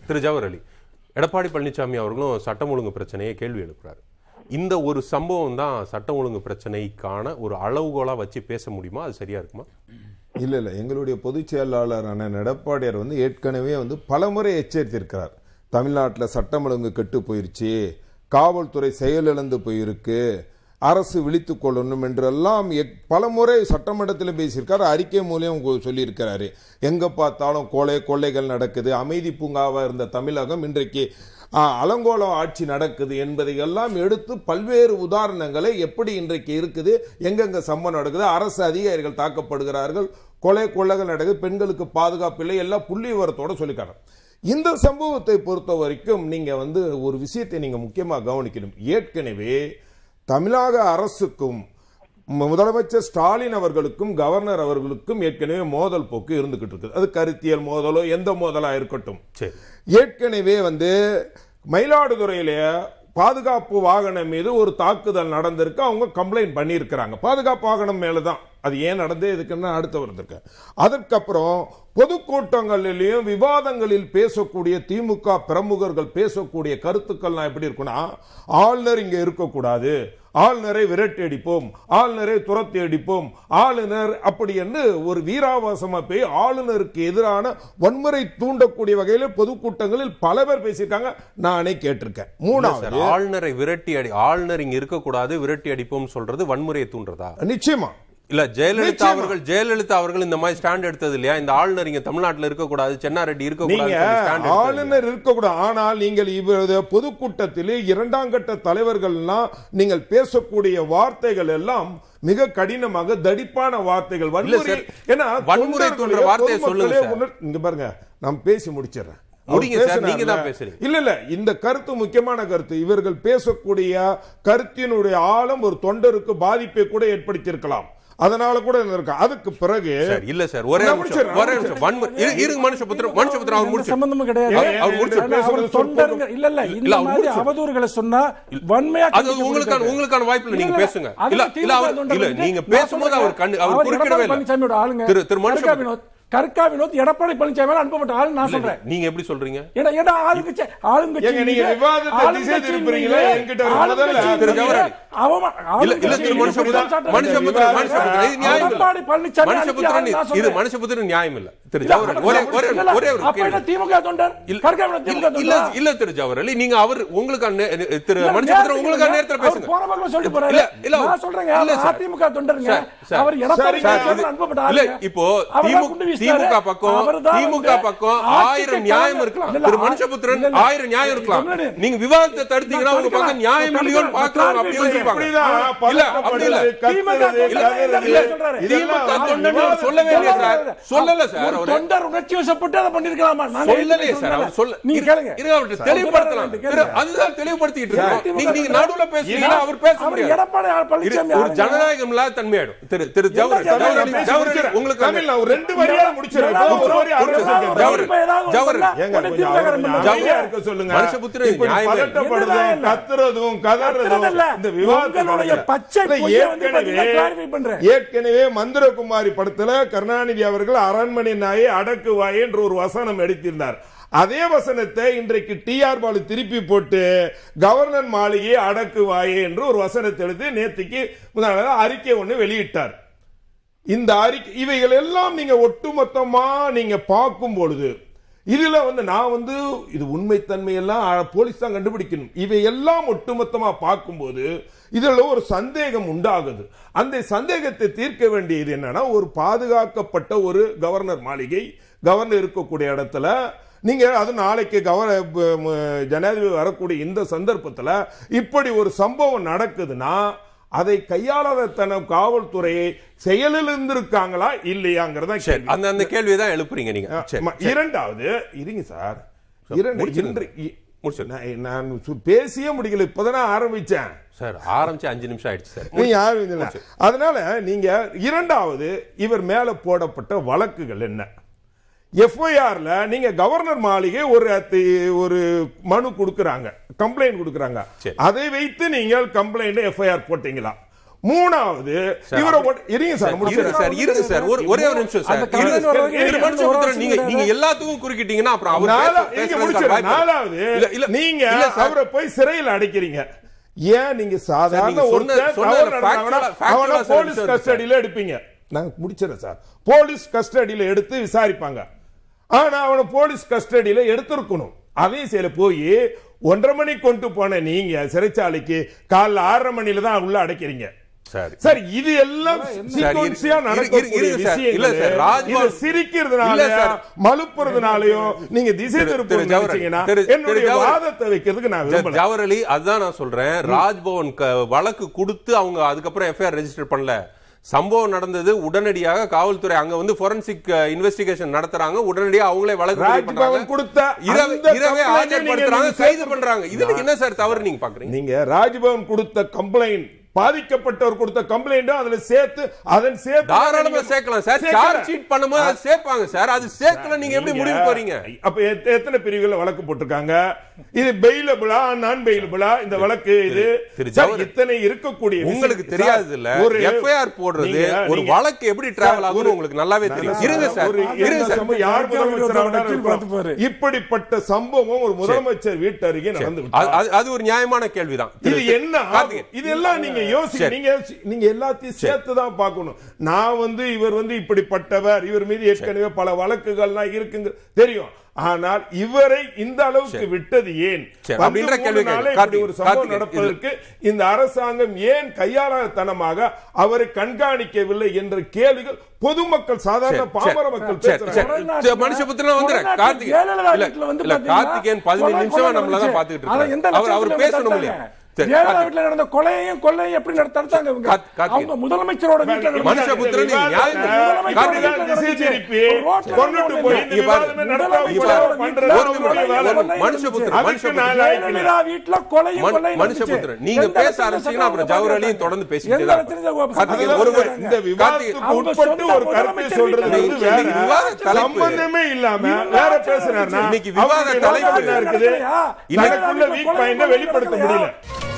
திரு ஜவஹர் அலி எடப்பாடி பழனிசாமி அவர்களும் சட்டம் ஒழுங்கு பிரச்சனையை கேள்வி எழுப்புறாரு இந்த ஒரு சம்பவம் தான் சட்டம் ஒழுங்கு பிரச்சனைக்கான ஒரு அளவுகோலா வச்சு பேச முடியுமா அது சரியா இருக்குமா இல்ல இல்ல எங்களுடைய பொதுச் செயலாளரான எடப்பாடியார் வந்து ஏற்கனவே வந்து பலமுறை எச்சரித்திருக்கிறார் தமிழ்நாட்டில் சட்டம் ஒழுங்கு கெட்டு போயிருச்சு காவல்துறை செயலிழந்து போயிருக்கு அரசு விழித்துக் கொள்ளணும் என்றெல்லாம் எக்- பலமுறை சட்டமன்றத்தில் பேசியிருக்காரு அறிக்கை மூலியம் கொ- சொல்லியிருக்கிறாரு எங்க பார்த்தாலும் கொலை கொள்ளைகள் நடக்குது அமைதி பூங்காவா இருந்த தமிழகம் இன்றைக்கு ஆ, அலங்கோலம் ஆட்சி நடக்குது என்பதை எல்லாம் எடுத்து பல்வேறு உதாரணங்களை எப்படி இன்றைக்கு இருக்குது எங்கெங்க சம்பவம் நடக்குது அரசு அதிகாரிகள் தாக்கப்படுகிறார்கள் கொலை கொள்ளைகள் நடக்குது பெண்களுக்கு பாதுகாப்பு இல்லை எல்லாம் புள்ளி விவரத்தோட சொல்லிக்காங்க இந்த சம்பவத்தை பொறுத்த வரைக்கும் நீங்க வந்து ஒரு விஷயத்தை நீங்க முக்கியமா கவனிக்கணும் ஏற்கனவே தமிழக அரசுக்கும் மு- முதலமைச்சர் ஸ்டாலின் அவர்களுக்கும் கவர்னர் அவர்களுக்கும் ஏற்கனவே மோதல் போக்கு இருந்துகிட்டு இருக்குது அது கருத்தியல் மோதலோ எந்த மோதலா இருக்கட்டும் சரி ஏற்கனவே வந்து மயிலாடுதுறையில பாதுகாப்பு வாகனம் மீது ஒரு தாக்குதல் நடந்திருக்கு அவங்க கம்ப்ளைண்ட் பண்ணியிருக்கிறாங்க பாதுகாப்பு வாகனம் மேலதான் அது ஏன் நடந்தே இதுக்குன்னு அடுத்த வருதுக்கு அதற்கப்புறம் பொதுக்கூட்டங்களிலையும் விவாதங்களில் பேசக்கூடிய திமுக பிரமுகர்கள் பேசக்கூடிய கருத்துக்கள்லாம் எப்படி இருக்குன்னா ஆளுநர் இங்க இருக்கக்கூடாது ஆளுநரை விரட்டி அடிப்போம் ஆளுநரை துரத்தி அடிப்போம் ஆளுநர் அப்படி என்று ஒரு வீராவாசமா போய் ஆளுநருக்கு எதிரான வன்முறை தூண்டக்கூடிய வகையில் பொதுக்கூட்டங்களில் பல பேர் பேசியிருக்காங்க நானே கேட்டிருக்கேன் சார் மூணாவது ஆளுநரை விரட்டி அடி ஆளுநர் இங்க இருக்கக்கூடாது விரட்டி அடிப்போம் சொல்றது வன்முறையை தூண்டுறதா நிச்சயமா இல்ல ஜெயலலிதா நிச்சயமா. அவர்கள் ஜெயலலிதா அவர்கள் இந்த மாதிரி ஸ்டாண்ட் எடுத்தது இல்லையா இந்த ஆளுநர் இங்க தமிழ்நாட்டுல இருக்கக்கூடாது சென்னாரெட்டி நீங்க இருக்கக்கூடாது ஆளுநர் இருக்கக்கூடாது ஆனால் நீங்கள் இவரது பொதுக்கூட்டத்தில் இரண்டாம் கட்ட தலைவர்கள்லாம் நீங்கள் பேசக்கூடிய வார்த்தைகள் எல்லாம் மிக கடினமாக தடிப்பான வார்த்தைகள் வன்முறை சார். ஏன்னா வன்முறை தூண்டுற தொண்டர்களே, வார்த்தையை சொல்லுங்க பொதுமக்களே சார். உணர்- இங்க பாருங்க நான் பேசி முடிச்சிடுறேன் அவர் முடிங்க சார், பேசினார்ல. நீங்க தான் பேசுறீங்க. இல்ல இல்ல இந்த கருத்து முக்கியமான கருத்து இவர்கள் பேசக்கூடிய கருத்தினுடைய ஆழம் ஒரு தொண்டருக்கு பாதிப்பை கூட ஏற்படுத்தியிருக்கலாம் அதனால கூட இருக்கு அதுக்கு பிறகு சார் இல்ல சார் ஒரே நான் நிமிஷம் முடிச்சிடுறேன், ஒரே நான் நிமிஷம் வன்முறை இரு- இருங்க மனுஷபுத்திரம் மனுஷபுத்திரம் அவர் எந்த முடிச்சு சம்பந்தமும் கிடையாது அவர்- அவர் முடிச்சு ஏன்னா, அவர் பேசுறது தொண்டருங்க இல்ல இல்ல இல்ல, இந்த அவர் மாதிரி முடிச்சு. அவதூறுகளை சொன்னா வன்மையா அது கண்டிக்க உங்களுக்கான முடியாது. உங்களுக்கான வாய்ப்புல நீங்க இல்ல, பேசுங்க அதுக்கு இல்ல இல்ல அவர் திமுக இல்ல தொண்டர்கள் நீங்க நான் பேசும்போது சொல்றேன். அவர் கண்டு அவர் அவர் குறுக்கிடவே எடப்பாடி இல்ல பழனிசாமியோட ஆளுங்க திரு திரு கருக்கா மனுஷபுத்திரம் வினோத் கருக்கா வினோத் எடப்பாடி பழனிசாமி அனுப்பப்பட்ட ஆளு நான் இல்ல, சொல்றேன் நீங்க எப்படி சொல்றீங்க ஏன்னா ஏன்னா ஆளுங்கட்சி ஆளுங்கட்சி ஏங்க, நீங்க மீது- விவாதத்தை ஆளுங்கட்சி திசை திருப்புறீங்களே, மீது- என்கிட்ட ஒரு ஆளுங்கட்சி முதல்ல மீது திரு ஜவஹர்லால். அவமா- இல்ல இல்ல ஆளுங்கட்சி திரு மீது மனுஷபுத்திரம் குற்றம் சாட்டுறது மனுஷபுத்திரம் விவாதம் மனுஷபுத்திரம் இது நியாயம் இல்ல எடப்பாடி பழனிசாமி மனுஷபுத்திரம் அனுப்பிய ஆளு நான் இது சொல்றேன். மனுஷபுத்திரம் நியாயம் இல்ல திரு இல்ல, ஜவஹர் ஒரே ஒரே இல்ல, ஒரே ஒரு அப்ப என்ன கேள்வி திமுக தொண்டர் இல்ல கருக்கா வினோத் திமுக இல்ல, இல்ல தொண்டரா? இல்ல திரு ஜவஹர் அலி நீங்க அவர் உங்களுக்கான நே- நே- திரு இல்ல, மனுஷபுத்திரம் நேரத்துக்கு உங்களுக்கான இல்ல. நேரத்துல அவர் பேசுங்க போன பக்கம் சொல்லிட்டு போறாரு. இல்ல இல்ல நான் சொல்றேங்க, இல்ல அவர் சார். அதிமுக தொண்டருங்க. Sir, sir. அவர் எடப்பாடி சார், பழனிசாமி இது- அனுப்பப்பட்ட இல்ல ஆளுங்க. இப்போ அவர் தான் திமுக குண்டு வீசினாரு. திமுக பக்கம் அவர் தான் திமுக வந்து பக்கம் ஆட்சிக்கு ஆயிரம் நியாயம் காரணம். இருக்கலாம் இல்ல, திரு ஆ- மனுஷபுத்திரன் இல்ல, இல்ல. ஆயிரம் நியாயம் இருக்கலாம் தமிழனே. நீங்க விவாதத்தை தடுத்தீங்கன்னா உங்க பக்கம் தடுக்கலாம். நியாயம் இல்லையோன்னு தடுக்கலாம். பாக்குறவங்க அப்படியே தடுக்கலாம். யோசிப்பாங்க இப்படிதான் இல்ல அப்படி இல்ல பதட்டப்படுறது, கத்துறது, இல்ல, இல்ல, கதறது, இல்ல, சொல்றாரு. இதெல்லாம் திமுக வந்து தொண்டர்கள் விவாதத்தை சொல்லவே இல்லையே சார் சொல்லல சார் ஒரு அவரு தொண்டர் உணர்ச்சி வசப்பட்டு அதை பண்ணிருக்கலாமா நாங்க சொல்லலையே சார் அவர் சொல்ல நீங்க இரு- கேளுங்க இருங்க அவர்கிட்ட தெளிவுபடுத்தலாம் கேளுங்க. திரு- அதுதான் தெளிவுபடுத்திட்டு இருக்கோம் திமுக நீங்க நீங்க நடுவுல பேசுறீங்கன்னா அவர் பேச அவர் முடியாது எடப்பாடி இரு- பழனிசாமி ஒரு ஆளுங்க. ஜனநாயகம் இல்லாத தன்மையாயிடும் திரு திரு ஜவஹர் ஜனநாயகம் ஜவஹர் அலி, பேசி ஜவஹர் அலி, முடிச்சிடுறேன். உங்களுக்கு தமிழ் நான் ஒரு ரெண்டு வரியா முடிச்சிடுறேன். ஏதாவது ஒரு வரி ஒரு அரசு ஏதாவது கேட்கிறேன். ஒரு இப்ப ஏதாவது ஒரு ஜவஹர் சொன்னா ஏங்க, உடனே கொஞ்சம் திமுக அவரை காரன் அமைதியா பண்ணுவாங்க. இருக்க சொல்லுங்க. மனுஷபுத்திரன் இப்படி நியாயம் இல்லை. பதட்டப்படுறதும், என்னதான் இல்லை? கத்துறதும், கதறதும், கத்துறதில்ல. இந்த விவாதத்தை உங்களுடைய நடக்கல. பச்சை இல்ல, பொய்யை வந்து ஏற்கனவே- பாத்தீங்கன்னா clarify பண்றேன். ஏற்கனவே மந்திரகுமாரி படத்துல கருணாநிதி அவர்கள் அரண்மனை நாயை அடக்கு வாய் என்று ஒரு வசனம் எடுத்திருந்தார் அதே வசனத்தை இன்றைக்கு டி ஆர் பாலு திருப்பி போட்டு கவர்னர் மாளிகையை அடக்கு வாயே என்று ஒரு வசனத்தை எடுத்து நேத்திக்கு முதல் நாள் அறிக்கை ஒன்று வெளியிட்டார் இந்த அறிக்கை இவைகள் எல்லாம் நீங்க ஒட்டுமொத்தமா நீங்க பார்க்கும் பொழுது இதுல வந்து நான் வந்து இது உண்மைத்தன்மை எல்லாம் அ- போலீஸ் தான் கண்டுபிடிக்கணும் இவை எல்லாம் ஒட்டுமொத்தமா பார்க்கும்போது இதுல ஒரு சந்தேகம் உண்டாகுது அந்த சந்தேகத்தை தீர்க்க வேண்டியது என்னன்னா ஒரு பாதுகாக்கப்பட்ட ஒரு கவர்னர் மாளிகை கவர்னர் இருக்கக்கூடிய இடத்துல நீங்க அது நாளைக்கு கவர ப- ம- ஜனாதிபதி வரக்கூடிய இந்த சந்தர்ப்பத்துல இப்படி ஒரு சம்பவம் நடக்குதுன்னா அதை கையாளாத தன காவல்துறையை செயலில் இருந்திருக்காங்களா இல்லையாங்கிறதா சரி கேள்வி. அந்த அந்த கேள்வியை தான் எழுப்புறீங்க நீங்க சரி ம- இரண்டாவது இருங்க சார் இரண்டு முடிச்சிருங்க. இன்று இ- முடிச்சிருங்க. நான் நான் சு- பேசியே முடிக்கல இப்பதான் ஆரம்பிச்சேன் சார் ஆரம்பிச்சு அஞ்சு நிமிஷம் ஆயிடுச்சு சார் நீங்க ஆரம்பிக்கல. அதனால நீங்க இரண்டாவது இவர் மேல போடப்பட்ட வழக்குகள் என்ன எஃப்ஐஆர்ல நீங்க கவர்னர் மாளிகை ஒரு அத்தி- ஒரு மனு கொடுக்கறாங்க கம்ப்ளைண்ட் கொடுக்கறாங்க சரி. அதை வைத்து நீங்கள் கம்ப்ளைண்ட் எஃப்ஐஆர் போட்டீங்களா மூணாவது இவரை ஒட்- இருங்க சார் இருங்க முடிச்சிடுறேன். சார் இருங்க சார் ஒரு ஒரே ஒரு நிமிஷம் சார் அந்த இருங்க கலைஞர் சார். வரைக்கும் திரு இருங்க. மனுஷபுத்திரன், நீங்க ஒரு நீங்க எல்லாத்துக்கும் குறுக்கிட்டீங்கன்னா அப்புறம் அவர் நாலா- பேச- இங்க பேசுறதுக்கு முடிச்சிடுறேன். வாய்ப்பு இல்லை. நாலாவது இல்ல, இல்ல, நீங்க இல்ல சார். அவரை போய் சிறையில் அடைக்கிறீங்க ஏன் நீங்க சாதாரண நீங்க சொன்ன- ஒருத்தன் சொன்ன தவறு factual- நடந்தாங்கன்னா factual அவனை ஆ சார் போலீஸ் விஷயம் இருக்கு கஸ்டடியில எடுப்பீங்க நான் முடிச்சிடறேன் சார் போலீஸ் கஸ்டடியில எடுத்து விசாரிப்பாங்க ஆனா அவனை போலீஸ் கஸ்டடியில எடுத்திருக்கணும் அதையும் செய்யல போய் ஒன்றரை மணிக்கு கொண்டு போன நீங்க சிறைச்சாலைக்கு காலைல ஆறரை மணில தான் உள்ள அடைக்கிறீங்க சரி சார் இது எல்லாம் சீக்வன்ஸியா இரு- நடக்கக்கூடிய இரு- இருங்க சார். இல்ல விஷயங்கள் சார், ராஜ்பவன் இது சிரிக்கிறதுனால இல்ல சார். மலுப்புறதுனாலயோ நீங்க திசை திரு- திருப்பி திரு ஜவஹர் நினைச்சீங்கன்னா திரு- திரு என்னுடைய ஜவஹர் வாதத்தை வைக்கிறதுக்கு நான் ஜ- விரும்பல ஜவஹர் அலி அதுதான் நான் சொல்றேன் ராஜ்பவன் க- வழக்கு கொடுத்து அவங்க அதுக்கப்புறம் எஃப்ஐஆர் ரெஜிஸ்டர் பண்ணல சம்பவம் நடந்தது உடனடியாக காவல்துறை அங்க வந்து ஃபோரன்சிக் இன்வெஸ்டிகேஷன் நடத்துறாங்க உடனடியா அவங்களே வழக்கு பதிவு ராஜ்பவன் பண்றாங்க. கொடுத்த இரவு- அந்த இரவே complaint ஆஜர்படுத்துறாங்க நீங்க கைது சேர்த்து- பண்றாங்க இதுல என்ன சார் தவறு நீங்க பாக்குறீங்க நீங்க ராஜ்பவன் கொடுத்த கம்ப்ளைண்ட் பாதிக்கப்பட்டவர் கொடுத்த கம்ப்ளைண்ட் அதுல சேர்த்து அதன் சேர்த்து தாராளமா நீங்க சேர்க்கலாம் சார் சேர்க்கல. சார்ஜ் ஷீட் பண்ணும்போது அதை சேர்ப்பாங்க சார் அது சேர்க்கல நீங்க எப்படி நீங்க- முடிவு போறீங்க அப்ப எத்த- எத்தனை பிரிவுகள்ல வழக்கு போட்டிருக்காங்க இது பெயிலபிளா நான் பெயிலபிளா இந்த வழக்கு இது திரு சார், ஜவஹர், இத்தனை இருக்கக்கூடிய விஷயம். உங்களுக்கு சார், தெரியாது இல்ல ஒரு எஃப்ஐஆர் போடுறது நீங்க- ஒரு நீங்க- வழக்கு எப்படி டிராவல் சார், ஆகும்னு ஒரு- உங்களுக்கு நல்லாவே தெரியும் இருங்க சார் ஒரு இருங்க எந்த சார் சம்பவம் யார் முதலமைச்சரா வேணாலும் வக்கீல் பார்த்து இருக்கலாம். பாரு. இப்படிப்பட்ட சம்பவம் ஒரு முதலமைச்சர் வீட்டு அருகே நடந்து விட்டது. அது- அது- அது ஒரு நியாயமான கேள்விதான் இது திரு- என்ன ஆகும்? கார்த்திகேயன். இதெல்லாம் நீங்க யோசிக்க சரி. நீங்க நீங்க எல்லாத்தையும் சேர்த்து தான் பார்க்கணும் நான் வந்து இவர் வந்து இப்படிப்பட்டவர் இவர் மீது ஏற்கனவே பல வழக்குகள்லாம் இருக்குங்க தெரியும் ஆனால் இவரை இந்த அளவுக்கு விட்டது ஏன் சரி, வந்து அப்படின்ற மூணு கேள்வி நாளே கேட்கிறேன். இப்படி ஒரு கார்த்திகேயன், சம்பவம் கார்த்திகேயன், நடப்பதற்கு இந்த அரசாங்கம் ஏன் கையாளத்தனமாக அவரை கண்காணிக்கவில்லை என்ற கேள்விகள் பொதுமக்கள் சாதாரண சரி, பாமர சரி, மக்கள் சரி, பேசுறாங்க சரி. மனுஷபுத்திரன் வந்துடுறேன். கொடநாட்டு கார்த்திகேயன். ஜெயலலிதா இல்ல, வீட்டுல வந்து இல்ல, பாத்தீங்கன்னா, கார்த்திகேயன் பதினஞ்சு கொலை நிமிஷமா கொலை நம்மள தான் நடந்துச்சு. பார்த்துக்கிட்டு அதை எந்த இருக்காரு. அவர் அவர் லட்சத்துல பேசணும் நடத்தாங்க? இல்லையா? சரி, ஜெயலலிதா கார்த்திகேயன். வீட்டுல நடந்த கொலையையும் கொள்ளையும் எப்படி நட- தடுத்தாங்க இவங்க? கார்த்தி- கார்த்திகேயன். அவங்க முதலமைச்சரோட வீட்டுல நடந்த- மனுஷபுத்திரன் நீங்க நியாயம் முதலமைச்சரோட கார்த்திகேயன். வீட்டுல திசை நடந்துச்சு. திருப்பி ஒரு ரோட்ல கொண்டுட்டு நடந்த போய் கொலை. இந்த இங்க பாரு. விவாதமே நடத்தாம இங்க விடாம பாரு. பண்றது ஒரு அவங்களுடைய நிமிஷம். வேலை. கொலை மனுஷபுத்திரன், நடந்துச்சு. மனுஷபுத்திரன். அதுக்கு நான் ஜெயலலிதா வீட்டுல கொலையும் மனு- கொள்ளையும் மனுஷபுத்திரன், நடந்துச்சு. நீங்க எந்த பேச லட்சத்துல ஆரம்பிச்சீங்கன்னா அப்புறம் சட்டம் ஜவஹர் அலியும் போட்டாங்க? தொடர்ந்து பேசிக்கிட்டே எந்த தான் லட்சத்துல இருப்பாங்க. கார்த்திகேயன், கார்த்திகேயன், ஒரு அதுதான் ஒரு- இந்த விவாதத்துக்கு கார்த்திகேயன், உட்பட்டு ஒரு கருத்து சொல்றது வந்து இன்னைக்கு வேற விவாத தலைப்பு. சம்பந்தமே இல்லாம வேற பேசுறாருன்னா இன்னைக்கு விவாத அவருடைய தலைப்பு. வாதம் என்ன இருக்குது இல்ல. தனக்குள்ள வீக் பாயிண்ட வெளிப்படுத்த முடியல